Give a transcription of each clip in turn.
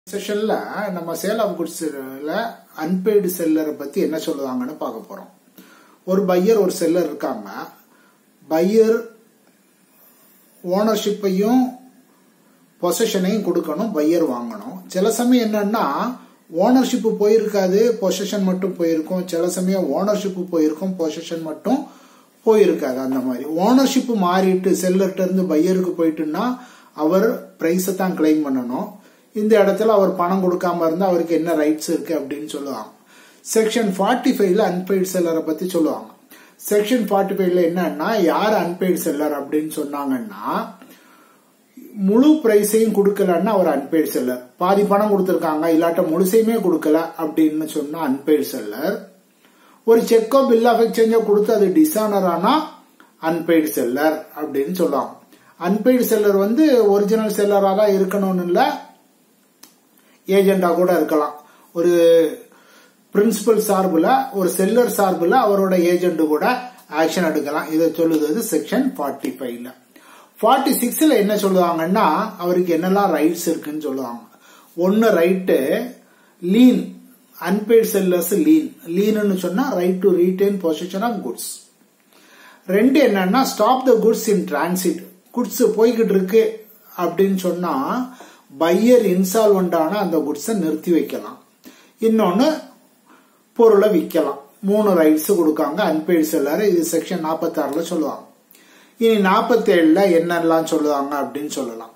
செஷன்ல நம்ம sale of குட்ஸ்ல unpaid செல்லரை பத்தி என்ன சொல்லுவாங்கன்னு பார்க்க போறோம் ஒரு பையர் ஒரு செல்லர் இருக்காங்க பையர் ஓனர்ஷிப்பையும் பொசஷனையும் கொடுக்கணும் பையர் வாங்கணும் சில சமயம் என்னன்னா ஓனர்ஷிப் போயிருக்காது பொசஷன் மட்டும் போயிருக்கும் சில சமயம் ஓனர்ஷிப் போயிருக்கும் பொசஷன் மட்டும் போயிருக்காது அந்த மாதிரி ஓனர்ஷிப் மாறிட்டு செல்லர்கிட்ட இருந்து பையருக்கு போயிட்டுன்னா அவர் பிரைஸை தான் கிளைம் பண்ணணும் இந்த இடத்துல அவர் பணம் கொடுக்காம இருந்தா அவருக்கு என்ன ரைட்ஸ் இருக்கு அப்படின்னு சொல்லுவாங்க செக்ஷன் ஃபார்ட்டி ஃபைவ்ல அன்பெய்டு செல்லரை பத்தி சொல்லுவாங்க செக்ஷன் ஃபார்ட்டி ஃபைவ்ல என்னன்னா யார் அன்பெய்டு செல்லர் அப்படின்னு சொன்னாங்கன்னா முழு பிரைஸையும் கொடுக்கலன்னா அவர் அன்பெய்டு செல்லர் பாதி பணம் கொடுத்துருக்காங்க இல்லாட்ட முழுசையுமே கொடுக்கல அப்படின்னு சொன்னா அன்பெய்டு செல்லர் ஒரு செக்கோ பில் ஆஃப் எக்ஸ்சேஞ்சோ கொடுத்து அது டிசானர் ஆனா அன்பெய்டு செல்லர் அப்படின்னு சொல்லுவாங்க அன்பெய்டு செல்லர் வந்து ஒரிஜினல் செல்லரா தான் இருக்கணும்னு இல்லை ஏஜெண்டா கூட இருக்கலாம் ஒரு பிரின்சிபல் சார்புல ஒரு செல்லர் சார்புல அவரோட ஏஜென்ட் கூட ஆக்ஷன் எடுக்கலாம் இதை சொல்லுது செக்ஷன் ஃபார்ட்டி ஃபைவ்ல ஃபார்ட்டி சிக்ஸ்ல என்ன சொல்லுவாங்கன்னா அவருக்கு என்னெல்லாம் ரைட்ஸ் இருக்குன்னு சொல்லுவாங்க ஒன்னு right lien unpaid sellers lien லீன்னு சொன்னா right to retain position of goods ரெண்டு என்னன்னா stop the goods in transit goods போய்கிட்டு இருக்கு அப்படின்னு சொன்னா பையர் இன்சால்வெண்ட் ஆன அந்த குட்ஸை நிறுத்தி வைக்கலாம் இன்னொன்னு பொருளை விற்கலாம் மூணு ரைட்ஸ் கொடுக்காங்க அன்பெய்டு செல்லர் இது செக்ஷன் நாற்பத்தி ஆறுல சொல்லுவாங்க இனி நாற்பத்தி ஏழுல என்னெல்லாம் சொல்லுவாங்க அப்படின்னு சொல்லலாம்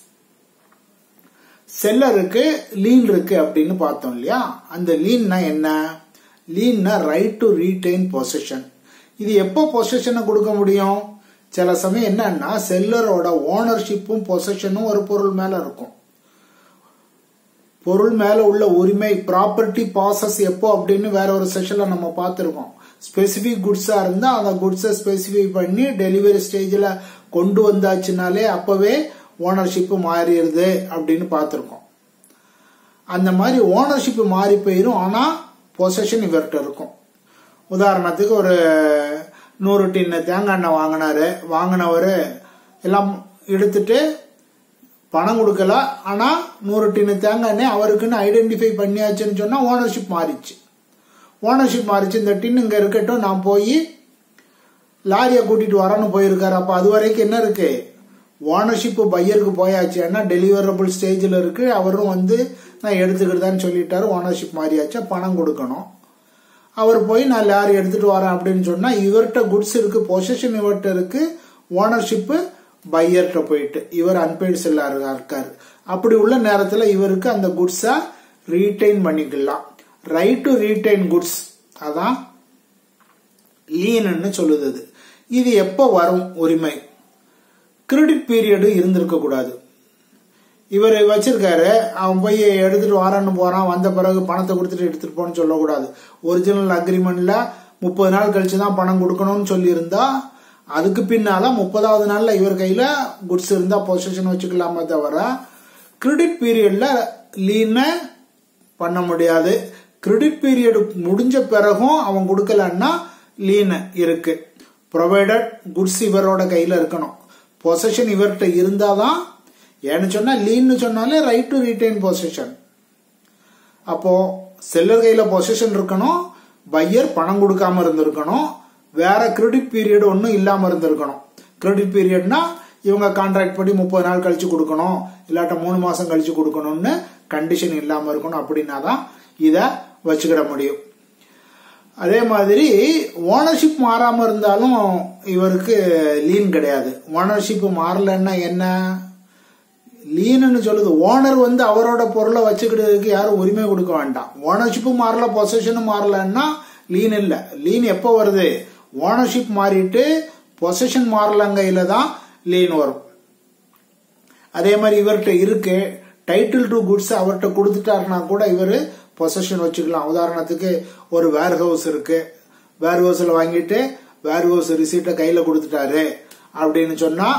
செல்லருக்கு லீன் இருக்கு அப்படின்னு பார்த்தோம் இல்லையா அந்த லீன்னா என்ன லீன்னா ரைட் டு ரீடைன் பொசிஷன் இது எப்போ பொசிஷனை கொடுக்க முடியும் சில சமயம் என்னன்னா செல்லரோட ஓனர்ஷிப்பும் பொசிஷனும் ஒரு பொருள் மேல இருக்கும் பொருள் மேல உள்ள உரிமை ப்ராப்பர்ட்டி பாசஸ் எப்போ அப்படின்னு வேற ஒரு செஷன்ல நம்ம பார்த்திருக்கோம் ஸ்பெசிபிக் குட்ஸா இருந்தா அந்த குட்ஸை ஸ்பெசிஃபை பண்ணி டெலிவரி ஸ்டேஜ்ல கொண்டு வந்தாச்சுனாலே அப்பவே ஓனர்ஷிப் மாறிடுது அப்படின்னு பார்த்திருக்கோம் அந்த மாதிரி ஓனர்ஷிப் மாறி போயிரும் ஆனா பொசஷன் இவர்கிட்ட இருக்கும் உதாரணத்துக்கு ஒரு நூறு டின்னு தேங்காய் எண்ணெய் வாங்கினாரு வாங்கினவர் எல்லாம் எடுத்துட்டு பணம் கொடுக்கல ஆனா நூறு டின்னு தேங்காய் எண்ணெய் அவருக்குன்னு ஐடென்டிஃபை பண்ணியாச்சுன்னு சொன்னா ஓனர்ஷிப் மாறிச்சு ஓனர்ஷிப் மாறிச்சு இந்த டின் இங்க இருக்கட்டும் நான் போய் லாரியை கூட்டிட்டு வரேன்னு போயிருக்காரு அப்ப அது வரைக்கும் என்ன இருக்கு ஓனர்ஷிப் பையருக்கு போயாச்சு ஏன்னா டெலிவரபிள் ஸ்டேஜில் இருக்கு அவரும் வந்து நான் எடுத்துக்கிட்டுதான்னு சொல்லிட்டாரு ஓனர்ஷிப் மாறியாச்சு பணம் கொடுக்கணும் அவர் போய் நான் லாரி எடுத்துட்டு வரேன் அப்படின்னு சொன்னா இவர்கிட்ட குட்ஸ் இருக்கு பொசிஷன் இவர்கிட்ட இருக்கு ஓனர்ஷிப் பையர்கிட்ட போயிட்டு இவர் அன்பெய்டு செல்லாரா இருக்காரு அப்படி உள்ள நேரத்துல இவருக்கு அந்த குட்ஸ ரீடைன் பண்ணிக்கலாம் ரைட் டு ரீடைன் குட்ஸ் அதான் லீன்னு சொல்லுது இது எப்போ வரும் உரிமை கிரெடிட் பீரியடு இருந்திருக்க கூடாது இவர் வச்சிருக்காரு அவன் போய் எடுத்துட்டு வரான்னு போறான் வந்த பிறகு பணத்தை கொடுத்துட்டு எடுத்துட்டு போன்னு சொல்லக்கூடாது ஒரிஜினல் அக்ரிமெண்ட்ல முப்பது நாள் கழிச்சு தான் பணம் கொடுக்கணும்னு சொல்லியிருந்தா அதுக்கு பின்னால முப்பதாவது நாள்ல இவர் கையில குட்ஸ் இருந்தா பொசிஷன் வச்சுக்கலாமே தவிர கிரெடிட் பீரியட்ல லீன பண்ண முடியாது கிரெடிட் பீரியட் முடிஞ்ச பிறகும் அவன் கொடுக்கலன்னா லீன் இருக்கு ப்ரொவைடட் குட்ஸ் இவரோட கையில இருக்கணும் பொசஷன் இவர்கிட்ட இருந்தாதான் ஏன்னு சொன்னா லீன்னு சொன்னாலே ரைட் டு ரீடைன் பொசிஷன் அப்போ செல்லர் கையில பொசிஷன் இருக்கணும் பையர் பணம் கொடுக்காம இருந்திருக்கணும் வேற கிரெடிட் பீரியட் ஒன்றும் இல்லாம இருந்திருக்கணும் கிரெடிட் பீரியட்னா இவங்க கான்ட்ராக்ட் படி முப்பது நாள் கழிச்சு கொடுக்கணும் இல்லாட்ட மூணு மாசம் கழிச்சு கொடுக்கணும்னு கண்டிஷன் இல்லாம இருக்கணும் அப்படின்னா தான் இதை வச்சுக்கிட முடியும் அதே மாதிரி ஓனர்ஷிப் மாறாம இருந்தாலும் இவருக்கு லீன் கிடையாது ஓனர்ஷிப் மாறலன்னா என்ன லீன்னு சொல்லுது ஓனர் வந்து அவரோட பொருளை வச்சுக்கிட்டதுக்கு யாரும் உரிமை கொடுக்க வேண்டாம் ஓனர்ஷிப்பும் மாறல பொசஷனும் மாறலன்னா லீன் இல்ல லீன் எப்போ வருது ஓனர்ஷிப் மாறிட்டு பொசஷன் மாறலங்கையில தான் லீன் வரும் அதே மாதிரி இவர்கிட்ட இருக்கு டைட்டில் டு குட்ஸ் அவர்கிட்ட கொடுத்துட்டாருன்னா கூட இவர் பொசஷன் வச்சுக்கலாம் உதாரணத்துக்கு ஒரு வேர் ஹவுஸ் இருக்கு வேர் ஹவுஸ்ல வாங்கிட்டு வேர் ஹவுஸ் ரிசீட்டை கையில கொடுத்துட்டாரு அப்படின்னு சொன்னா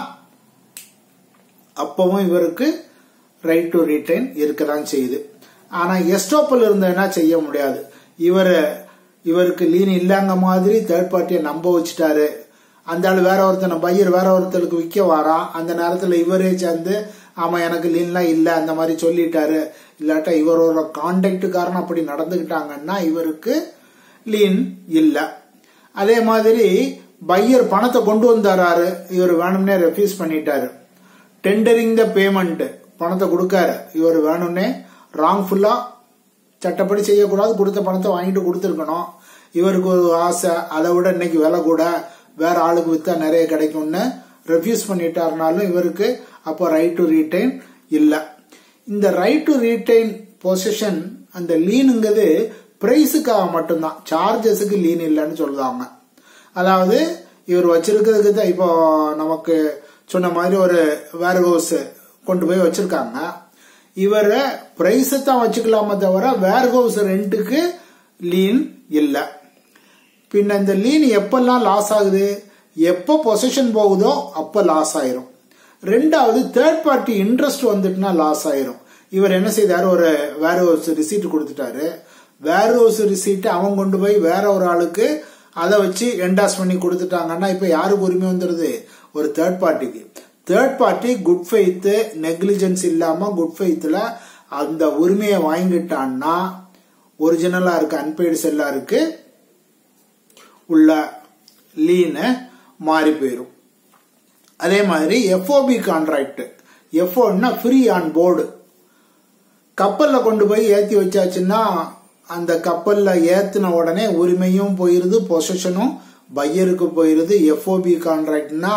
அப்பவும் இவருக்கு ரைட் டு ரிட்டைன் இருக்கதான் செய்யுது ஆனா எஸ்டோப்பல் இருந்ததுன்னா செய்ய முடியாது இவர் இவருக்கு லீன் இல்லாங்க மாதிரி தேர்ட் பார்ட்டியை நம்ப வச்சுட்டாரு அந்த ஆள் வேற ஒருத்தனை பையர் வேற ஒருத்தருக்கு விற்க வாரான் அந்த நேரத்தில் இவரே சேர்ந்து ஆமா எனக்கு லீன்லாம் இல்ல அந்த மாதிரி சொல்லிட்டாரு இல்லாட்டா இவரோட கான்டாக்ட் காரணம் அப்படி நடந்துகிட்டாங்கன்னா இவருக்கு லீன் இல்ல அதே மாதிரி பையர் பணத்தை கொண்டு வந்தாரு இவர் வேணும்னே ரெஃப்யூஸ் பண்ணிட்டாரு டெண்டரிங் த பேமெண்ட் பணத்தை கொடுக்காரு இவர் வேணும்னே ராங்ஃபுல்லா சட்டப்படி செய்யக்கூடாது கொடுத்த பணத்தை வாங்கிட்டு கொடுத்துருக்கணும் இவருக்கு ஒரு ஆசை அதை விட இன்னைக்கு விலை கூட வேற ஆளுக்கு வித்தா நிறைய கிடைக்கும்னு ரெஃப்யூஸ் பண்ணிட்டாருனாலும் இவருக்கு அப்போ ரைட் டு ரீடைன் இல்ல இந்த ரைட் டு ரீடைன் பொசிஷன் அந்த லீனுங்கிறது பிரைஸுக்காக மட்டும்தான் சார்ஜஸுக்கு லீன் இல்லைன்னு சொல்லுவாங்க அதாவது இவர் வச்சிருக்கிறதுக்கு தான் இப்போ நமக்கு சொன்ன மாதிரி ஒரு வேர் ஹவுஸ் கொண்டு போய் வச்சிருக்காங்க இவர பிரைஸ் தான் வச்சுக்கலாமே தவிர வேர் ஹவுஸ் ரெண்டுக்கு லீன் இல்லை பின்ன இந்த லீன் எப்பெல்லாம் லாஸ் ஆகுது எப்போ பொசிஷன் போகுதோ அப்போ லாஸ் ஆயிரும் ரெண்டாவது தேர்ட் பார்ட்டி இன்ட்ரெஸ்ட் வந்துட்டுனா லாஸ் ஆயிரும் இவர் என்ன செய்தாரு ஒரு வேர் ஹவுஸ் ரிசீட் கொடுத்துட்டாரு வேர் ஹவுஸ் ரிசீட் அவன் கொண்டு போய் வேற ஒரு ஆளுக்கு அதை வச்சு என்டாஸ் பண்ணி கொடுத்துட்டாங்கன்னா இப்ப யாருக்கு உரிமை வந்துருது ஒரு தேர்ட் பார்ட்டிக்கு third party good faith negligence இல்லாம குட் ஃபெய்த்ல அந்த உரிமையை வாங்கிட்டான்னா ஒரிஜினலா இருக்கு அன்பெய்டு செல்லா இருக்கு உள்ள லீனு மாறி போயிடும் அதே மாதிரி எஃப்ஓபி கான்ட்ராக்ட் எஃப்ஓன்னா ஃப்ரீ ஆன் போர்டு கப்பல்ல கொண்டு போய் ஏத்தி வச்சாச்சுன்னா அந்த கப்பல்ல ஏத்தின உடனே உரிமையும் போயிருது பொசிஷனும் பையருக்கு போயிருது எஃப்ஓபி கான்ட்ராக்ட்னா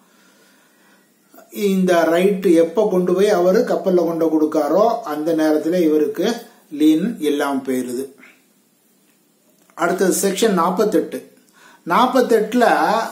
இந்த ரைட் எப்ப கொண்டு போய் அவரு கப்பல்ல கொண்டு கொடுக்காரோ அந்த நேரத்தில் இவருக்கு லீன் இல்லாம போயிருது அடுத்தது செக்ஷன் நாற்பத்தெட்டு நாற்பத்தெட்டுல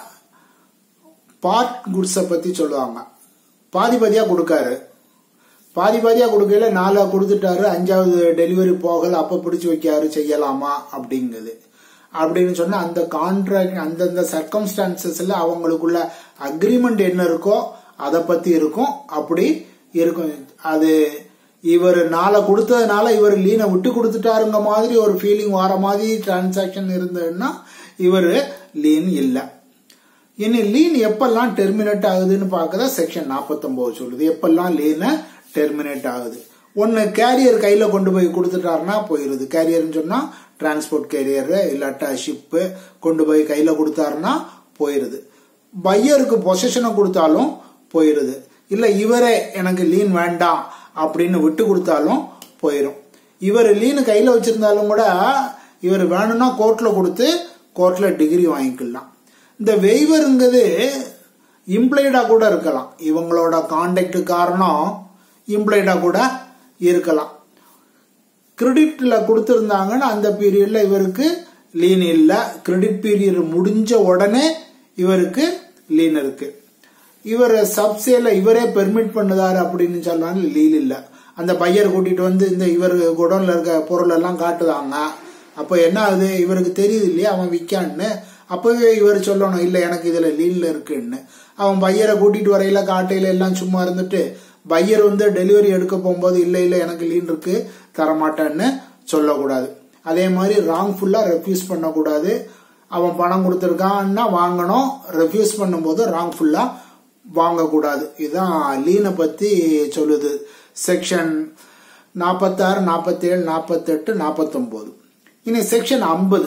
பார்ட் குட்ஸை பத்தி சொல்லுவாங்க பாதி பாதியா கொடுக்காரு பாதி பாதியா கொடுக்கல நாலா கொடுத்துட்டாரு அஞ்சாவது டெலிவரி போகல அப்ப பிடிச்சு வைக்காரு செய்யலாமா அப்படிங்குது அப்படின்னு சொன்னா அந்த கான்ட்ராக்ட் அந்தந்த சர்க்கம்ஸ்டான்சஸ்ல அவங்களுக்குள்ள அக்ரிமெண்ட் என்ன இருக்கோ அதை பத்தி இருக்கும் அப்படி இருக்கும் அது இவர் நாளை கொடுத்ததுனால இவர் லீனை விட்டு கொடுத்துட்டாருங்க மாதிரி ஒரு ஃபீலிங் வர மாதிரி டிரான்சாக்சன் இருந்ததுன்னா இவர் லீன் இல்லை இனி லீன் எப்பெல்லாம் டெர்மினேட் ஆகுதுன்னு பார்க்கறத செக்ஷன் நாற்பத்தொன்பது சொல்லுது எப்பெல்லாம் லீனை டெர்மினேட் ஆகுது ஒன்னு கேரியர் கையில கொண்டு போய் கொடுத்துட்டாருன்னா போயிருது கேரியர்னு சொன்னா டிரான்ஸ்போர்ட் கேரியர் இல்லாட்டா ஷிப்பு கொண்டு போய் கையில கொடுத்தாருன்னா போயிருது பையருக்கு பொசிஷனை கொடுத்தாலும் போயிருது இல்ல இவரே எனக்கு லீன் வேண்டாம் அப்படின்னு விட்டு கொடுத்தாலும் போயிடும் இவர் லீனு கையில வச்சிருந்தாலும் கூட இவர் வேணும்னா கோர்ட்ல கொடுத்து கோர்ட்ல டிகிரி வாங்கிக்கலாம் இந்த வெய்வருங்கிறது இம்ப்ளைடா கூட இருக்கலாம் இவங்களோட கான்டாக்ட் காரணம் இம்ப்ளைடா கூட இருக்கலாம் கிரெடிட்ல கொடுத்திருந்தாங்கன்னா அந்த பீரியட்ல இவருக்கு லீன் இல்ல கிரெடிட் பீரியட் முடிஞ்ச உடனே இவருக்கு லீன் இருக்கு இவர் சப்சேல இவரே பெர்மிட் பண்ணுதாரு அப்படின்னு சொன்னாங்க லீன் இல்ல அந்த பையர் கூட்டிட்டு வந்து இந்த இவர் குடோன்ல இருக்க பொருள் எல்லாம் காட்டுதாங்க அப்ப என்ன ஆகுது இவருக்கு தெரியுது இல்லையா அவன் விற்கான்னு அப்பவே இவர் சொல்லணும் இல்ல எனக்கு இதுல லீன்ல இருக்குன்னு அவன் பையரை கூட்டிட்டு வரையில காட்டையில எல்லாம் சும்மா இருந்துட்டு பையர் வந்து டெலிவரி எடுக்க போகும்போது இல்ல இல்ல எனக்கு லீன் இருக்கு தரமாட்டேன்னு சொல்லக்கூடாது அதே மாதிரி ராங்ஃபுல்லா ரெஃப்யூஸ் பண்ணக்கூடாது அவன் பணம் கொடுத்துருக்கான்னா வாங்கணும் ரெஃப்யூஸ் பண்ணும்போது ராங்ஃபுல்லா வாங்கக்கூடாது இதுதான் லீனை பத்தி சொல்லுது செக்ஷன் நாற்பத்தாறு நாற்பத்தேழு நாற்பத்தெட்டு நாற்பத்தொன்பது இனி செக்ஷன் ஐம்பது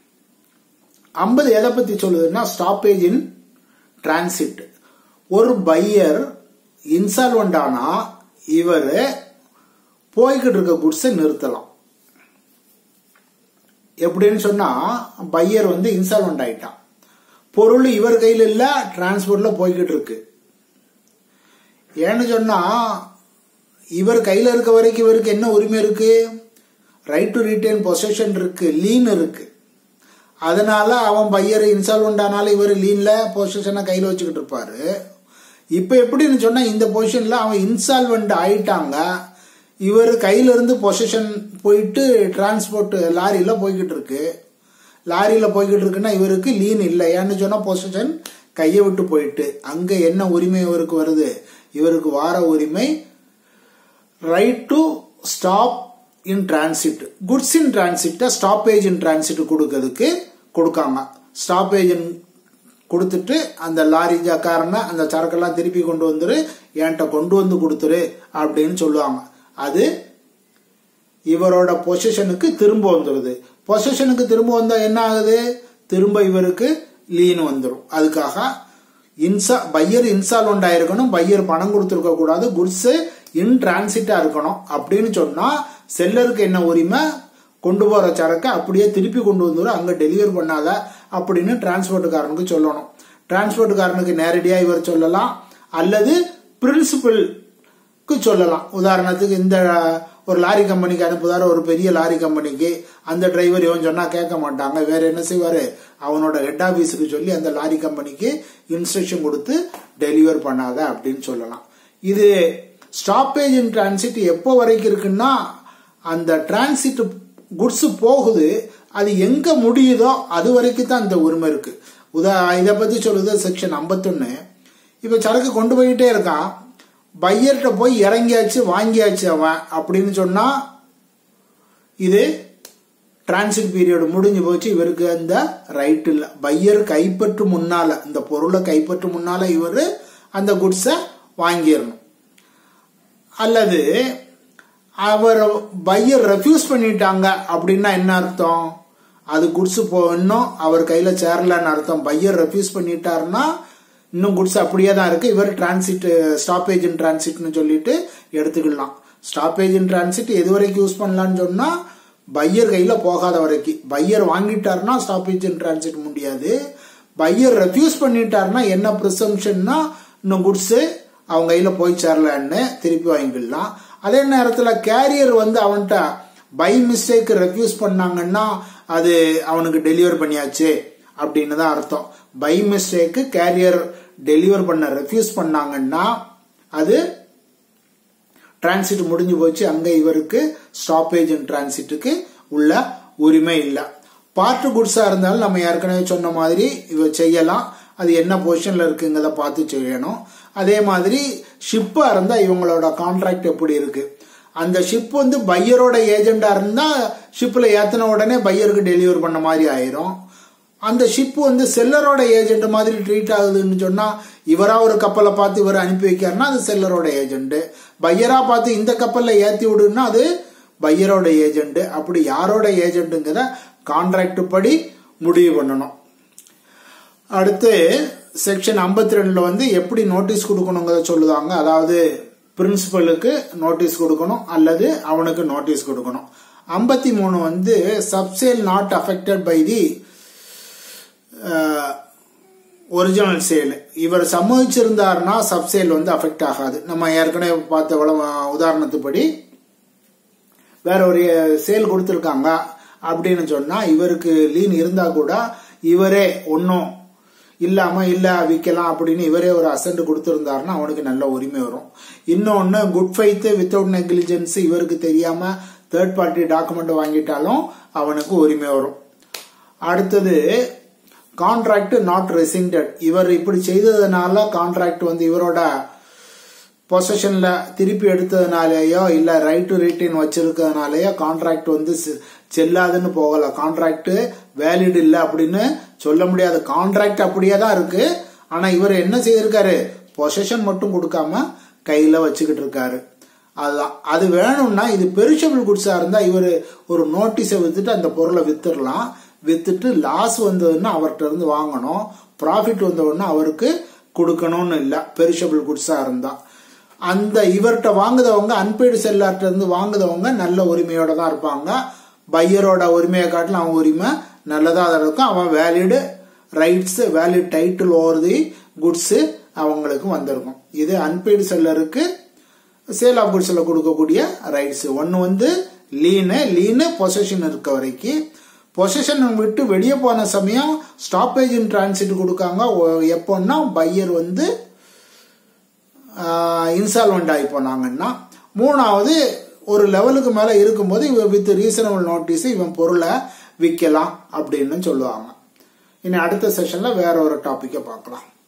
ஐம்பது எதை பத்தி சொல்லுதுன்னா ஸ்டாப்பேஜ் இன் டிரான்சிட் ஒரு பையர் இன்சால்வெண்ட் ஆனா இவர் போய்கிட்டு இருக்க குட்ஸை நிறுத்தலாம் எப்படின்னு சொன்னா பையர் வந்து இன்சால்வெண்ட் ஆயிட்டான் பொருள் இவர் கையில் இல்ல டிரான்ஸ்போர்ட்ல போய்கிட்டு இருக்கு ஏன்னு சொன்னா இவர் கையில இருக்க வரைக்கும் இவருக்கு என்ன உரிமை இருக்கு ரைட் டு ரீட்டைன் பொசஷன் இருக்கு லீன் இருக்கு அதனால அவன் பையர் இன்சால்வெண்ட் ஆனாலும் இவர் லீன்ல பொசிஷனை கையில வச்சுக்கிட்டு இருப்பாரு இப்ப எப்படின்னு சொன்னா இந்த பொசிஷன்ல அவன் இன்சால்வெண்ட் ஆயிட்டாங்க இவர் கையில இருந்து பொசிஷன் போயிட்டு டிரான்ஸ்போர்ட் லாரியில போய்கிட்டு இருக்கு லாரியில போய்கிட்டு இருக்குன்னா இவருக்கு லீன் இல்லை ஏன்னு சொன்னா பொசிஷன் கையை விட்டு போயிட்டு அங்க என்ன உரிமை இவருக்கு வருது இவருக்கு வார உரிமை right to stop in transit goods in டிரான்சிட்ட ஸ்டாப்பேஜ் இன் டிரான்சிட் கொடுக்கறதுக்கு கொடுக்காங்க ஸ்டாப்பேஜ் இன் கொடுத்துட்டு அந்த லாரி ஜக்காரனை அந்த சரக்கெல்லாம் திருப்பி கொண்டு வந்துரு என்கிட்ட கொண்டு வந்து கொடுத்துரு அப்படின்னு சொல்லுவாங்க அது இவரோட பொசிஷனுக்கு திரும்ப வந்துடுது பொசிஷனுக்கு திரும்ப வந்தா என்ன ஆகுது திரும்ப இவருக்கு லீன் வந்துடும் அதுக்காக இன்சா பையர் இன்சால்வெண்ட் ஆயிருக்கணும் பையர் பணம் கொடுத்துருக்க கூடாது குட்ஸ் இன் டிரான்சிட்டா இருக்கணும் அப்படின்னு சொன்னா செல்லருக்கு என்ன உரிமை கொண்டு போற சரக்கு அப்படியே திருப்பி கொண்டு வந்துடும் அங்க டெலிவரி பண்ணாத அப்படின்னு டிரான்ஸ்போர்ட்டுக்காரனுக்கு சொல்லணும் டிரான்ஸ்போர்ட்டுக்காரனுக்கு நேரடியா இவர் சொல்லலாம் அல்லது பிரின்சிபலுக்கு சொல்லலாம் உதாரணத்துக்கு இந்த ஒரு லாரி கம்பெனிக்கு அனுப்புதார ஒரு பெரிய லாரி கம்பெனிக்கு அந்த டிரைவர் இவன் சொன்னா கேட்க மாட்டாங்க வேற என்ன செய்வாரு அவனோட ஹெட் ஆபீஸுக்கு சொல்லி அந்த லாரி கம்பெனிக்கு இன்ஸ்ட்ரக்ஷன் கொடுத்து டெலிவர் பண்ணாத அப்படின்னு சொல்லலாம் இது ஸ்டாப்பேஜ் இன் டிரான்சிட் எப்போ வரைக்கும் இருக்குன்னா அந்த டிரான்சிட் குட்ஸ் போகுது அது எங்க முடியுதோ அது வரைக்கும் தான் இந்த உரிமை இருக்கு உதா இதை பத்தி சொல்லுது செக்ஷன் ஐம்பத்தொன்னு இப்ப சரக்கு கொண்டு போயிட்டே இருக்கான் பையர்கிட்ட போய் இறங்கியாச்சு வாங்கியாச்சு அவன் அப்படின்னு சொன்னா இது டிரான்சிட் பீரியட் முடிஞ்சு போச்சு இவருக்கு அந்த ரைட் இல்ல பையர் கைப்பற்று முன்னால இந்த பொருளை கைப்பற்று முன்னால இவர் அந்த குட்ஸை வாங்கிடணும் அல்லது அவர் பையர் ரெஃப்யூஸ் பண்ணிட்டாங்க அப்படின்னா என்ன அர்த்தம் அது குட்ஸ் போ இன்னும் அவர் கையில சேரலன்னு அர்த்தம் பையர் ரெஃப்யூஸ் பண்ணிட்டாருன்னா இன்னும் குட்ஸ் அப்படியே தான் இருக்கு இவர் டிரான்சிட் ஸ்டாப்பேஜ் இன் டிரான்சிட்னு சொல்லிட்டு எடுத்துக்கலாம் ஸ்டாப்பேஜ் இன் டிரான்சிட் எது வரைக்கும் யூஸ் பண்ணலாம்னு சொன்னா பையர் கையில போகாத வரைக்கும் பையர் வாங்கிட்டாருன்னா ஸ்டாப்பேஜ் இன் டிரான்சிட் முடியாது பையர் ரெஃப்யூஸ் பண்ணிட்டாருன்னா என்ன ப்ரிசம்ஷன்னா இன்னும் குட்ஸ் அவங்க கையில போய் சேரலன்னு திருப்பி வாங்கிக்கலாம் அதே நேரத்துல கேரியர் வந்து அவன்கிட்ட பை மிஸ்டேக் ரெஃப்யூஸ் பண்ணாங்கன்னா அது அவனுக்கு டெலிவர் பண்ணியாச்சு அப்படின்னு தான் அர்த்தம் பை மிஸ்டேக் கேரியர் டெலிவர் பண்ண ரெஃப்யூஸ் பண்ணாங்கன்னா அது டிரான்சிட் முடிஞ்சு போச்சு அங்க இவருக்கு ஸ்டாப்பேஜ் அண்ட் டிரான்சிட்டுக்கு உள்ள உரிமை இல்லை பார்ட் குட்ஸா இருந்தாலும் நம்ம ஏற்கனவே சொன்ன மாதிரி இவ செய்யலாம் அது என்ன பொசிஷன்ல இருக்குங்கிறத பார்த்து செய்யணும் அதே மாதிரி ஷிப்பா இருந்தா இவங்களோட கான்ட்ராக்ட் எப்படி இருக்கு அந்த ஷிப் வந்து பையரோட ஏஜெண்டா இருந்தா ஷிப்ல ஏத்தின உடனே பையருக்கு டெலிவர் பண்ண மாதிரி ஆயிரும் அந்த ஷிப் வந்து செல்லரோட ஏஜென்ட் மாதிரி ட்ரீட் ஆகுதுன்னு சொன்னா இவரா ஒரு கப்பலை பார்த்து இவர் அனுப்பி வைக்காருன்னா அது செல்லரோட ஏஜென்ட் பையரா பார்த்து இந்த கப்பல்ல ஏத்தி விடுன்னா அது பையரோட ஏஜென்ட் அப்படி யாரோட ஏஜென்ட்டுங்கிறத கான்ட்ராக்ட் படி முடிவு பண்ணணும் அடுத்து செக்ஷன் ஐம்பத்தி ரெண்டுல வந்து எப்படி நோட்டீஸ் கொடுக்கணுங்கிறத சொல்லுதாங்க அதாவது பிரின்சிபலுக்கு நோட்டீஸ் கொடுக்கணும் அல்லது அவனுக்கு நோட்டீஸ் கொடுக்கணும் ஐம்பத்தி மூணு வந்து subsale not affected by the original sale இவர் சம்மதிச்சிருந்தாருன்னா சப்சேல் வந்து அஃபெக்ட் ஆகாது நம்ம ஏற்கனவே பார்த்த உதாரணத்துப்படி வேற ஒரு சேல் கொடுத்துருக்காங்க அப்படின்னு சொன்னா இவருக்கு லீன் இருந்தா கூட இவரே ஒன்னும் இல்லாம இல்ல விற்கலாம் அப்படின்னு இவரே ஒரு அசண்ட் கொடுத்திருந்தாருன்னா அவனுக்கு நல்ல உரிமை வரும் இன்னொன்னு குட் ஃபைத் வித்தவுட் நெக்லிஜென்ஸ் இவருக்கு தெரியாம தேர்ட் பார்ட்டி டாக்குமெண்ட் வாங்கிட்டாலும் அவனுக்கு உரிமை வரும் அடுத்தது கான்ட்ராக்ட் நாட் ரெசிண்டட் இவர் இப்படி செய்ததுனால கான்ட்ராக்ட் வந்து இவரோட பொசஷன்ல திருப்பி எடுத்ததுனாலேயோ இல்ல ரைட் டு ரிட்டர்ன் வச்சிருக்கிறதுனாலயோ கான்ட்ராக்ட் வந்து செல்லாதுன்னு போகல கான்ட்ராக்ட் வேலிட் இல்ல அப்படின்னு சொல்ல முடியாது கான்ட்ராக்ட் அப்படியே தான் இருக்கு ஆனா இவர் என்ன செய்திருக்காரு பொசஷன் மட்டும் கொடுக்காம கையில வச்சுக்கிட்டு இருக்காரு அதுதான் அது வேணும்னா இது பெரிஷபிள் குட்ஸா இருந்தா இவர் ஒரு நோட்டீஸை வித்துட்டு அந்த பொருளை வித்துடலாம் வித்துட்டு லாஸ் வந்ததுன்னா அவர்கிட்ட இருந்து வாங்கணும் ப்ராஃபிட் வந்தவுடனே அவருக்கு கொடுக்கணும்னு இல்லை பெரிஷபிள் குட்ஸா இருந்தா அந்த இவர்கிட்ட வாங்குதவங்க அன்பெய்டு செல்லார்ட்ட இருந்து வாங்குதவங்க நல்ல உரிமையோட தான் இருப்பாங்க பையரோட உரிமையை காட்டிலும் அவன் உரிமை நல்லதா இருக்கும் அவன் valid rights valid title over the goods அவங்களுக்கு வந்திருக்கும் இது அன்பெய்டு செல்லருக்கு சேல் ஆஃப் குட்ஸ்ல கொடுக்கக்கூடிய ரைட்ஸ் ஒன்னு வந்து லீனு லீனு பொசஷன் இருக்க வரைக்கும் பொசிஷன் விட்டு வெளியே போன சமயம் ஸ்டாப்பேஜ் இன் டிரான்சிட் கொடுக்காங்க எப்போன்னா பையர் வந்து இன்சால்வெண்ட் ஆகி போனாங்கன்னா மூணாவது ஒரு லெவலுக்கு மேல இருக்கும்போது இவன் வித் ரீசனபிள் நோட்டீஸ் இவன் பொருளை விற்கலாம் அப்படின்னு சொல்லுவாங்க இனி அடுத்த செஷன்ல வேற ஒரு டாபிக்கை பார்க்கலாம்